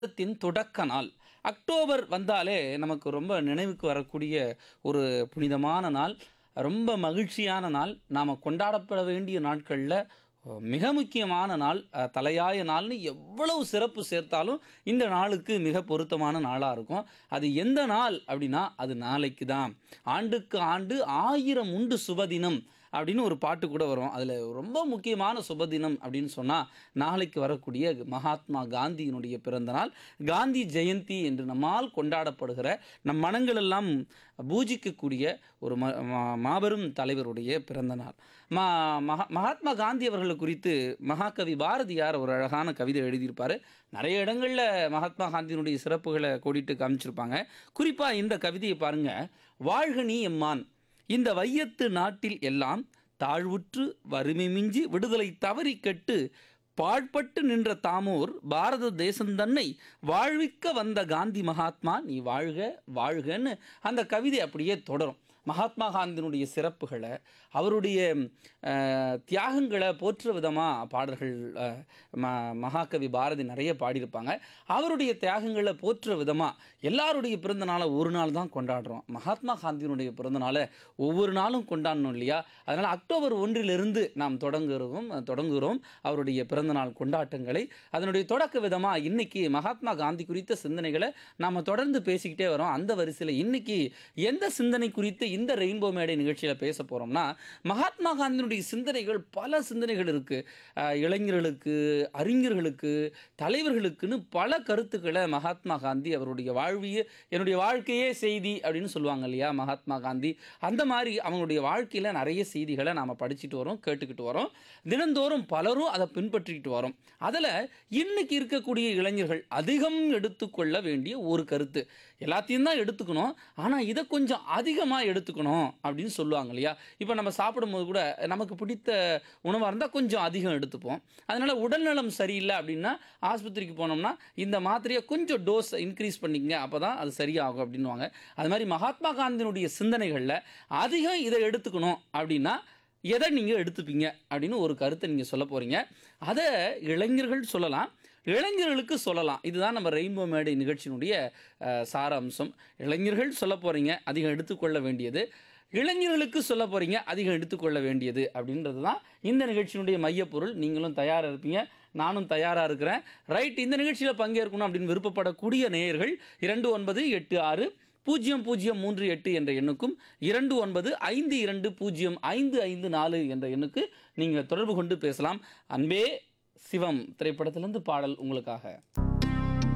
மாதத்தின் தொடக்க நாள் அக்டோபர் வந்தாலே நமக்கு ரொம்ப நினைவுக்கு வரக்கூடிய ஒரு புனிதமான நாள் ரொம்ப மகிழ்ச்சியான நாள் நாம் கொண்டாடப்பட வேண்டிய நாட்களில் மிக முக்கியமான நாள் அஹ், தலையாய நாள்னு எவ்வளவு சிறப்பு சேர்த்தாலும் இந்த நாளுக்கு மிக பொருத்தமான நாளாக இருக்கும் அது எந்த நாள் அப்படின்னா அது நாளைக்கு தான் ஆண்டுக்கு ஆண்டு ஆயிரம் உண்டு சுபதினம் அப்படின்னு ஒரு பாட்டு கூட வரும் அதில் ரொம்ப முக்கியமான சுபதினம் அப்படின்னு சொன்னால் நாளைக்கு வரக்கூடிய மகாத்மா காந்தியினுடைய பிறந்த நாள் காந்தி ஜெயந்தி என்று நம்மால் கொண்டாடப்படுகிற நம் மனங்களெல்லாம் பூஜிக்கக்கூடிய ஒரு ம மா- மாபெரும் தலைவருடைய பிறந்த நாள் மா மகா மகாத்மா காந்தி அவர்களை குறித்து மகாகவி பாரதியார் ஒரு அழகான கவிதை எழுதியிருப்பார் நிறைய இடங்களில் மகாத்மா காந்தியினுடைய சிறப்புகளை கோடிட்டு காமிச்சிருப்பாங்க குறிப்பாக இந்த கவிதையை பாருங்கள் வாழ்க நீ எம்மான் இந்த வையத்து நாட்டில் எல்லாம் தாழ்வுற்று வறுமை மிஞ்சி விடுதலை தவறி கெட்டு பாழ்பட்டு நின்ற தாமோர் பாரத தேசந்தன்னை வாழ்விக்க வந்த காந்தி மகாத்மா நீ வாழ்க வாழ்கன்னு அந்த கவிதை அப்படியே தொடரும் மகாத்மா காந்தியினுடைய சிறப்புகளை அவருடைய அஹ், தியாகங்களை போற்ற விதமாக பாடல்கள் அஹ், ம மகாகவி பாரதி நிறைய பாடியிருப்பாங்க அவருடைய தியாகங்களை போற்ற விதமாக எல்லாருடைய பிறந்த நாளை ஒரு நாள் தான் கொண்டாடுறோம் மகாத்மா காந்தியினுடைய பிறந்த நாளை ஒவ்வொரு நாளும் கொண்டாடணும் இல்லையா அதனால் அக்டோபர் ஒன்றிலிருந்து நாம் தொடங்குகிறோம் தொடங்குகிறோம் அவருடைய பிறந்தநாள் கொண்டாட்டங்களை அதனுடைய தொடக்க விதமாக இன்னைக்கு மகாத்மா காந்தி குறித்த சிந்தனைகளை நாம் தொடர்ந்து பேசிக்கிட்டே வரோம் அந்த வரிசையில் இன்னைக்கு எந்த சிந்தனை குறித்து இந்த ரெயின்போ மேடை நிகழ்ச்சியில் பேச போகிறோம்னா மகாத்மா காந்தியினுடைய சிந்தனைகள் பல சிந்தனைகள் இருக்குது இளைஞர்களுக்கு அறிஞர்களுக்கு தலைவர்களுக்குன்னு பல கருத்துக்களை மகாத்மா காந்தி அவருடைய வாழ்விய என்னுடைய வாழ்க்கையே செய்தி அப்படின்னு சொல்லுவாங்க இல்லையா மகாத்மா காந்தி அந்த மாதிரி அவங்களுடைய வாழ்க்கையில் நிறைய செய்திகளை நாம் படிச்சுட்டு வரோம் கேட்டுக்கிட்டு வரோம் தினந்தோறும் பலரும் அதை பின்பற்றிக்கிட்டு வரோம் அதில் இன்னைக்கு இருக்கக்கூடிய இளைஞர்கள் அதிகம் எடுத்துக்கொள்ள வேண்டிய ஒரு கருத்து எல்லாத்தையும் தான் எடுத்துக்கணும் ஆனால் இதை கொஞ்சம் அதிகமாக எடுத்துக்கணும் அப்படின்னு சொல்லுவாங்க இல்லையா இப்போ நம்ம சாப்பிடும்போது கூட நமக்கு பிடித்த உணவாக இருந்தால் கொஞ்சம் அதிகம் எடுத்துப்போம் அதனால் உடல்நலம் சரியில்லை அப்படின்னா ஆஸ்பத்திரிக்கு போனோம்னா இந்த மாத்திரையை கொஞ்சம் டோஸ் இன்க்ரீஸ் பண்ணிக்கங்க அப்போ தான் அது சரியாகும் அப்படின்வாங்க அது மாதிரி மகாத்மா காந்தியினுடைய சிந்தனைகளில் அதிகம் இதை எடுத்துக்கணும் அப்படின்னா எதை நீங்கள் எடுத்துப்பீங்க அப்படின்னு ஒரு கருத்தை நீங்கள் சொல்ல போகிறீங்க அதை இளைஞர்கள் சொல்லலாம் இளைஞர்களுக்கு சொல்லலாம் இதுதான் நம்ம ரெயின்போ மேடை நிகழ்ச்சியினுடைய அஹ், சாராம்சம் இளைஞர்கள் சொல்ல போகிறீங்க அதிகம் எடுத்துக்கொள்ள வேண்டியது இளைஞர்களுக்கு சொல்ல போகிறீங்க அதிகம் எடுத்துக்கொள்ள வேண்டியது அப்படின்றது தான் இந்த நிகழ்ச்சியினுடைய மையப்பொருள் நீங்களும் தயாராக இருப்பீங்க நானும் தயாராக இருக்கிறேன் ரைட் இந்த நிகழ்ச்சியில் பங்கேற்கணும் அப்படின்னு விருப்பப்படக்கூடிய நேயர்கள் இரண்டு ஒன்பது எட்டு ஆறு பூஜ்ஜியம் பூஜ்ஜியம் மூன்று எட்டு என்ற எண்ணுக்கும் இரண்டு ஒன்பது ஐந்து இரண்டு பூஜ்ஜியம் ஐந்து ஐந்து நாலு என்ற எண்ணுக்கு நீங்கள் தொடர்பு கொண்டு பேசலாம் அன்பே சிவம் திரைப்படத்திலிருந்து பாடல் உங்களுக்காக